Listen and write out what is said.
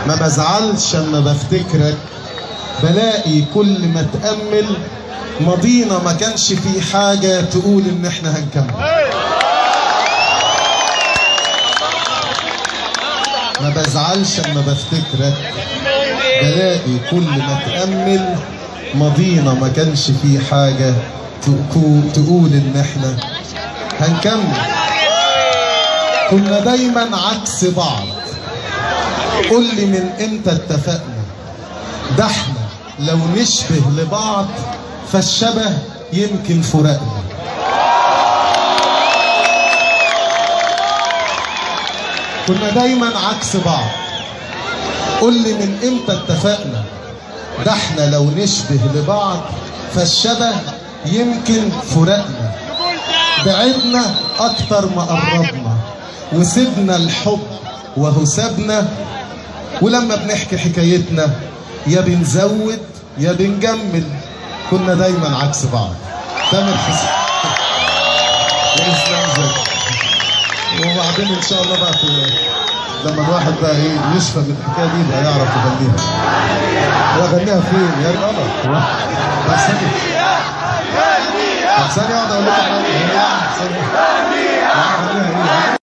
ما بزعلش اما بفتكرك بلاقي كل ما اتأمل ماضينا ما كانش فيه حاجة تقول ان احنا هنكمل ما بزعلش اما بفتكرك بلاقي كل ما اتأمل ماضينا ما كانش فيه حاجة تقو- تقول ان احنا هنكمل كنا دايما عكس بعض قول لي من امتى اتفقنا ده احنا لو نشبه لبعض فالشبه يمكن فراقنا كنا دايما عكس بعض قول لي من امتى اتفقنا ده احنا لو نشبه لبعض فالشبه يمكن فراقنا بعدنا اكتر ما قربنا وسيبنا الحب وهو سابنا ولما بنحكي حكايتنا يا بنزود يا بنجمل كنا دايما عكس بعض تامر حسين وإسلام زكي وبعدين ان شاء الله بقى في لما الواحد بقى ايه يشفى من الحكايه دي يبقى يعرف يغنيها يغنيها فين يا رجاله بس ثانيه طب ثانيه اقعد اقول لكم حاجه ثانيه ثانيه